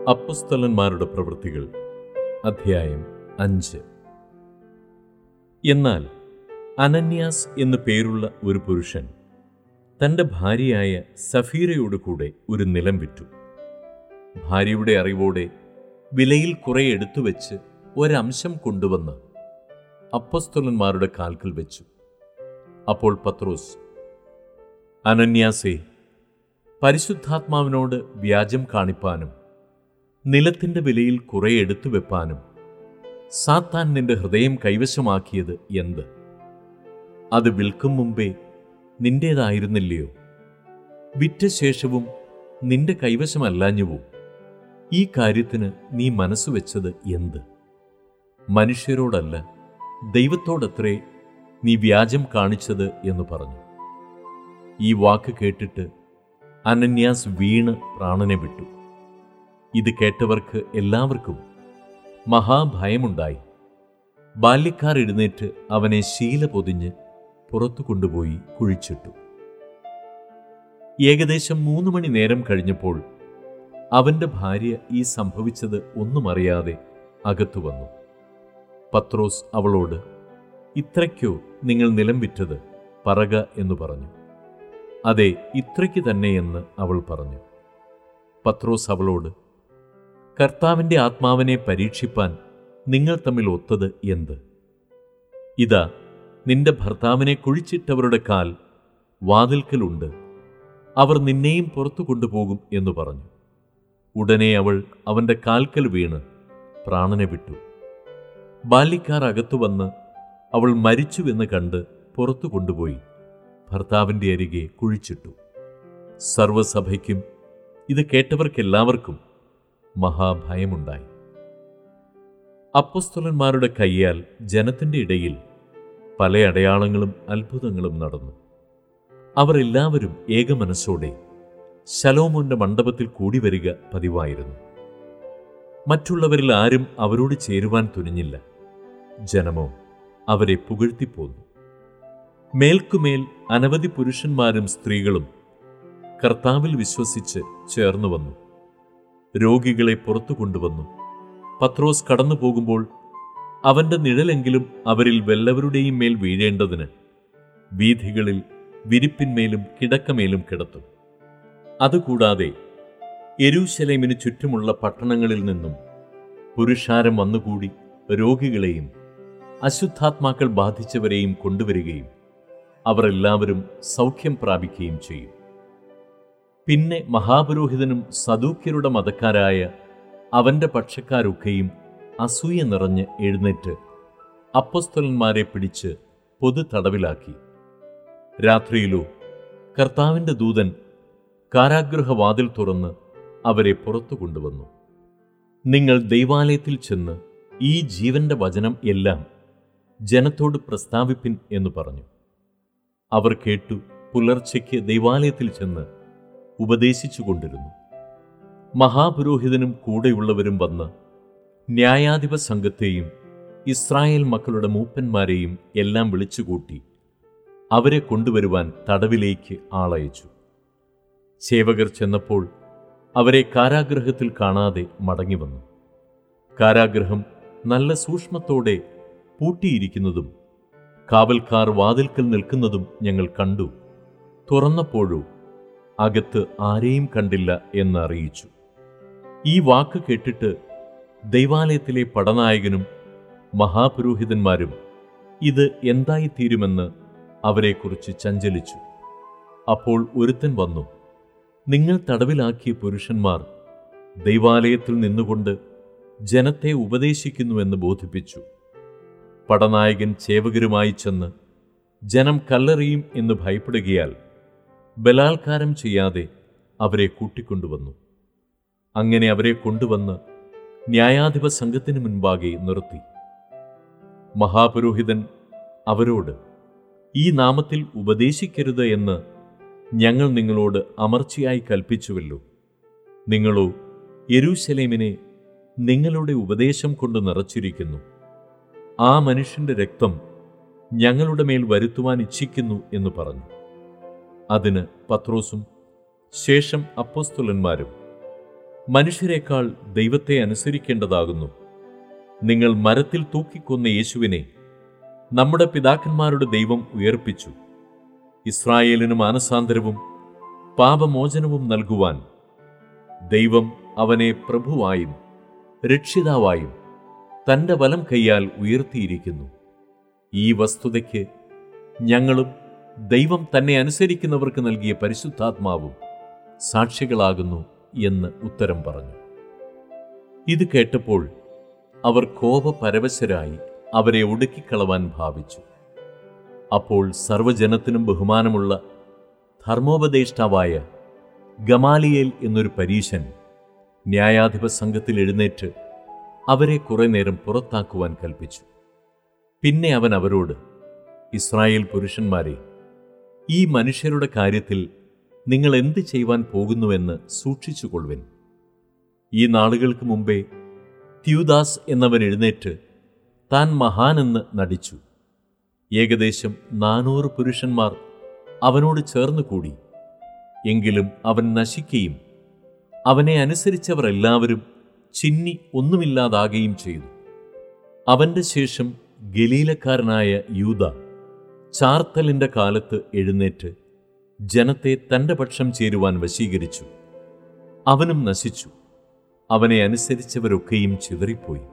അപ്പസ്തലന്മാരുടെ പ്രവൃത്തികൾ അധ്യായം അഞ്ച് എന്നാൽ അനന്യാസ് എന്നു പേരുള്ള ഒരു പുരുഷൻ തന്റെ ഭാര്യയായ സഫീരയോട് കൂടെ ഒരു നിലം വിറ്റു ഭാര്യയുടെ അറിവോടെ വിലയിൽ കുറെ എടുത്തുവെച്ച് ഒരംശം കൊണ്ടുവന്ന് അപ്പസ്തലന്മാരുടെ കാൽക്കൽ വെച്ചു അപ്പോൾ പത്രോസ് അനന്യാസേ പരിശുദ്ധാത്മാവിനോട് വ്യാജം കാണിപ്പാനും നിലത്തിന്റെ വിലയിൽ കുറെ എടുത്തു വെപ്പാനും സാത്താൻ നിന്റെ ഹൃദയം കൈവശമാക്കിയത് എന്ത് അത് വിൽക്കും മുമ്പേ നിന്റേതായിരുന്നില്ലയോ വിറ്റ ശേഷവും നിന്റെ കൈവശമല്ലാഞ്ഞുവോ ഈ കാര്യത്തിന് നീ മനസ്സുവെച്ചത് എന്ത് മനുഷ്യരോടല്ല ദൈവത്തോടത്രേ നീ വ്യാജം കാണിച്ചത് എന്ന് പറഞ്ഞു ഈ വാക്ക് കേട്ടിട്ട് അനന്യാസ് വീണ് പ്രാണനെ വിട്ടു ഇത് കേട്ടവർക്ക് എല്ലാവർക്കും മഹാഭയമുണ്ടായി ബാല്യക്കാർ എഴുന്നേറ്റ് അവനെ ശീല പൊതിഞ്ഞ് പുറത്തു കൊണ്ടുപോയി കുഴിച്ചിട്ടു ഏകദേശം മൂന്ന് മണി നേരം കഴിഞ്ഞപ്പോൾ അവന്റെ ഭാര്യ ഈ സംഭവിച്ചത് ഒന്നും അറിയാതെ അകത്തു വന്നു പത്രോസ് അവളോട് ഇത്രയ്ക്കോ നിങ്ങൾ നിലം വിറ്റത് പറക എന്ന് പറഞ്ഞു അതെ ഇത്രയ്ക്ക് തന്നെയെന്ന് അവൾ പറഞ്ഞു പത്രോസ് അവളോട് കർത്താവിൻ്റെ ആത്മാവിനെ പരീക്ഷിപ്പാൻ നിങ്ങൾ തമ്മിൽ ഒത്തത് എന്ത് ഇതാ നിന്റെ ഭർത്താവിനെ കുഴിച്ചിട്ടവരുടെ കാൽ വാതിൽക്കലുണ്ട് അവർ നിന്നെയും പുറത്തു കൊണ്ടുപോകും എന്ന് പറഞ്ഞു ഉടനെ അവൾ അവന്റെ കാൽക്കൽ വീണ് പ്രാണനെ വിട്ടു ബാല്യക്കാർ അകത്തു വന്ന് അവൾ മരിച്ചുവെന്ന് കണ്ട് പുറത്തു കൊണ്ടുപോയി ഭർത്താവിൻ്റെ അരികെ കുഴിച്ചിട്ടു സർവസഭയ്ക്കും ഇത് കേട്ടവർക്കെല്ലാവർക്കും മഹാഭയമുണ്ടായി അപ്പസ്തലന്മാരുടെ കയ്യാൽ ജനത്തിന്റെ ഇടയിൽ പല അടയാളങ്ങളും അത്ഭുതങ്ങളും നടന്നു അവർ എല്ലാവരും ഏകമനസ്സോടെ ശലോമോന്റെ മണ്ഡപത്തിൽ കൂടി വരിക പതിവായിരുന്നു മറ്റുള്ളവരിൽ ആരും അവരോട് ചേരുവാൻ തുനിഞ്ഞില്ല ജനമോ അവരെ പുകഴ്ത്തിപ്പോന്നു മേൽക്കുമേൽ അനവധി പുരുഷന്മാരും സ്ത്രീകളും കർത്താവിൽ വിശ്വസിച്ച് ചേർന്നു വന്നു രോഗികളെ പുറത്തു കൊണ്ടുവന്നു പത്രോസ് കടന്നു പോകുമ്പോൾ അവന്റെ നിഴലെങ്കിലും അവരിൽ വല്ലവരുടെയും മേൽ വീഴേണ്ടതിന് വീഥികളിൽ വിരിപ്പിന്മേലും കിടക്കമേലും കിടത്തും അതുകൂടാതെ എരൂശലേമിന് ചുറ്റുമുള്ള പട്ടണങ്ങളിൽ നിന്നും പുരുഷാരം വന്നുകൂടി രോഗികളെയും അശുദ്ധാത്മാക്കൾ ബാധിച്ചവരെയും കൊണ്ടുവരികയും അവർ എല്ലാവരും സൗഖ്യം പ്രാപിക്കുകയും ചെയ്യും പിന്നെ മഹാപുരോഹിതനും സദൂക്യരുടെ മതക്കാരായ അവന്റെ പക്ഷക്കാരൊക്കെയും അസൂയ നിറഞ്ഞ് എഴുന്നേറ്റ് അപ്പസ്തലന്മാരെ പിടിച്ച് പൊതു തടവിലാക്കി രാത്രിയിലോ കർത്താവിന്റെ ദൂതൻ കാരാഗൃഹവാതിൽ തുറന്ന് അവരെ പുറത്തു കൊണ്ടുവന്നു നിങ്ങൾ ദൈവാലയത്തിൽ ചെന്ന് ഈ ജീവന്റെ വചനം എല്ലാം ജനത്തോട് പ്രസ്താവിപ്പിൻ എന്ന് പറഞ്ഞു അവർ കേട്ടു പുലർച്ചയ്ക്ക് ദൈവാലയത്തിൽ ചെന്ന് ഉപദേശിച്ചുകൊണ്ടിരുന്നു മഹാപുരോഹിതനും കൂടെയുള്ളവരും വന്ന് ന്യായാധിപ സംഘത്തെയും ഇസ്രായേൽ മക്കളുടെ മൂപ്പന്മാരെയും എല്ലാം വിളിച്ചുകൂട്ടി അവരെ കൊണ്ടുവരുവാൻ തടവിലേക്ക് ആളയച്ചു സേവകർ ചെന്നപ്പോൾ അവരെ കാരാഗ്രഹത്തിൽ കാണാതെ മടങ്ങിവന്നു കാരാഗ്രഹം നല്ല സൂക്ഷ്മത്തോടെ പൂട്ടിയിരിക്കുന്നതും കാവൽക്കാർ വാതിൽക്കൽ നിൽക്കുന്നതും ഞങ്ങൾ കണ്ടു തുറന്നപ്പോഴോ അകത്ത് ആരെയും കണ്ടില്ല എന്ന് അറിയിച്ചു ഈ വാക്ക് കേട്ടിട്ട് ദൈവാലയത്തിലെ പടനായകനും മഹാപുരോഹിതന്മാരും ഇത് എന്തായിത്തീരുമെന്ന് അവരെക്കുറിച്ച് ചഞ്ചലിച്ചു അപ്പോൾ ഒരുത്തൻ വന്നു നിങ്ങൾ തടവിലാക്കിയ പുരുഷന്മാർ ദൈവാലയത്തിൽ നിന്നുകൊണ്ട് ജനത്തെ ഉപദേശിക്കുന്നുവെന്ന് ബോധിപ്പിച്ചു പടനായകൻ ചേവകരുമായി ചെന്ന് ജനം കല്ലെറിയും എന്ന് ഭയപ്പെടുകയാൽ ബലാത്കാരം ചെയ്യാതെ അവരെ കൂട്ടിക്കൊണ്ടുവന്നു അങ്ങനെ അവരെ കൊണ്ടുവന്ന് ന്യായാധിപ സംഘത്തിന് മുൻപാകെ നിർത്തി മഹാപുരോഹിതൻ അവരോട് ഈ നാമത്തിൽ ഉപദേശിക്കരുത് എന്ന് ഞങ്ങൾ നിങ്ങളോട് അമർച്ചയായി കൽപ്പിച്ചുവല്ലോ നിങ്ങളോ യെരൂശലേമിനെ നിങ്ങളുടെ ഉപദേശം കൊണ്ട് നിറച്ചിരിക്കുന്നു ആ മനുഷ്യന്റെ രക്തം ഞങ്ങളുടെ മേൽ വരുത്തുവാൻ ഇച്ഛിക്കുന്നു എന്ന് പറഞ്ഞു അതിന് പത്രോസും ശേഷം അപ്പോസ്തലന്മാരും മനുഷ്യരെക്കാൾ ദൈവത്തെ അനുസരിക്കേണ്ടതാകുന്നു നിങ്ങൾ മരത്തിൽ തൂക്കിക്കൊന്ന യേശുവിനെ നമ്മുടെ പിതാക്കന്മാരുടെ ദൈവം ഉയർപ്പിച്ചു ഇസ്രായേലിന് മാനസാന്തരവും പാപമോചനവും നൽകുവാൻ ദൈവം അവനെ പ്രഭുവായും രക്ഷിതാവായും തന്റെ വലം കൈയാൽ ഉയർത്തിയിരിക്കുന്നു ഈ വസ്തുതയ്ക്ക് ഞങ്ങളും ദൈവം തന്നെ അനുസരിക്കുന്നവർക്ക് നൽകിയ പരിശുദ്ധാത്മാവും സാക്ഷികളാകുന്നു എന്ന് ഉത്തരം പറഞ്ഞു ഇത് കേട്ടപ്പോൾ അവർ കോപപരവശരായി അവരെ ഒടുക്കിക്കളവാൻ ഭാവിച്ചു അപ്പോൾ സർവജനത്തിനും ബഹുമാനമുള്ള ധർമ്മോപദേഷ്ടാവായ ഗമാലിയേൽ എന്നൊരു പരീശൻ ന്യായാധിപ സംഘത്തിൽ എഴുന്നേറ്റ് അവരെ കുറെ നേരം പുറത്താക്കുവാൻ കൽപ്പിച്ചു പിന്നെ അവൻ അവരോട് ഇസ്രായേൽ പുരുഷന്മാരെ ഈ മനുഷ്യരുടെ കാര്യത്തിൽ നിങ്ങൾ എന്ത് ചെയ്യുവാൻ പോകുന്നുവെന്ന് സൂക്ഷിച്ചുകൊള്ളുവിൻ ഈ നാളുകൾക്ക് മുമ്പേ ത്യൂദാസ് എന്നവൻ എഴുന്നേറ്റ് താൻ മഹാനെന്ന് നടിച്ചു ഏകദേശം നാനൂറ് പുരുഷന്മാർ അവനോട് ചേർന്ന് കൂടി എങ്കിലും അവൻ നശിക്കുകയും അവനെ അനുസരിച്ചവർ എല്ലാവരും ചിന്നി ഒന്നുമില്ലാതാകുകയും ചെയ്തു അവന്റെ ശേഷം ഗലീലക്കാരനായ യൂത ചാർത്തലിന്റെ കാലത്ത് എഴുന്നേറ്റ് ജനത്തെ തന്റെ പക്ഷം ചേരുവാൻ വശീകരിച്ചു അവനും നശിച്ചു അവനെ അനുസരിച്ചവരൊക്കെയും ചിതറിപ്പോയി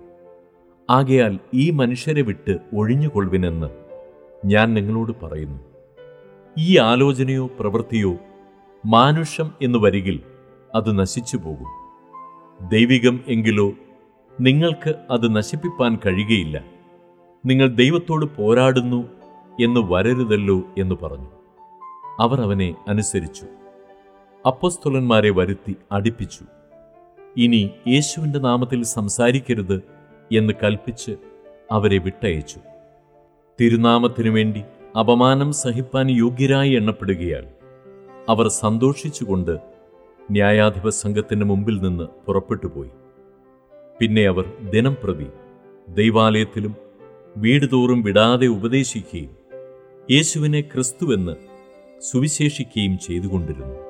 ആകയാൽ ഈ മനുഷ്യരെ വിട്ട് ഒഴിഞ്ഞുകൊള്ളുവിനെന്ന് ഞാൻ നിങ്ങളോട് പറയുന്നു ഈ ആലോചനയോ പ്രവൃത്തിയോ മാനുഷം എന്ന് വരികിൽ അത് നശിച്ചു പോകും ദൈവികം എങ്കിലോ നിങ്ങൾക്ക് അത് നശിപ്പിപ്പാൻ കഴിയുകയില്ല നിങ്ങൾ ദൈവത്തോട് പോരാടുന്നു എന്ന് വരരുതല്ലോ എന്ന് പറഞ്ഞു അവർ അവനെ അനുസരിച്ചു അപ്പസ്തോലന്മാരെ വരുത്തി അടിപ്പിച്ചു ഇനി യേശുവിൻ്റെ നാമത്തിൽ സംസാരിക്കരുത് എന്ന് കൽപ്പിച്ച് അവരെ വിട്ടയച്ചു തിരുനാമത്തിനു വേണ്ടി അപമാനം സഹിപ്പാൻ യോഗ്യരായി എണ്ണപ്പെടുകയാൽ അവർ സന്തോഷിച്ചുകൊണ്ട് ന്യായാധിപ സംഘത്തിന് മുമ്പിൽ നിന്ന് പുറപ്പെട്ടുപോയി പിന്നെ അവർ ദിനം പ്രതി ദൈവാലയത്തിലും വീട് തോറും വിടാതെ ഉപദേശിക്കുകയും യേശുവിനെ ക്രിസ്തുവെന്ന് സുവിശേഷിക്കുകയും ചെയ്തുകൊണ്ടിരുന്നു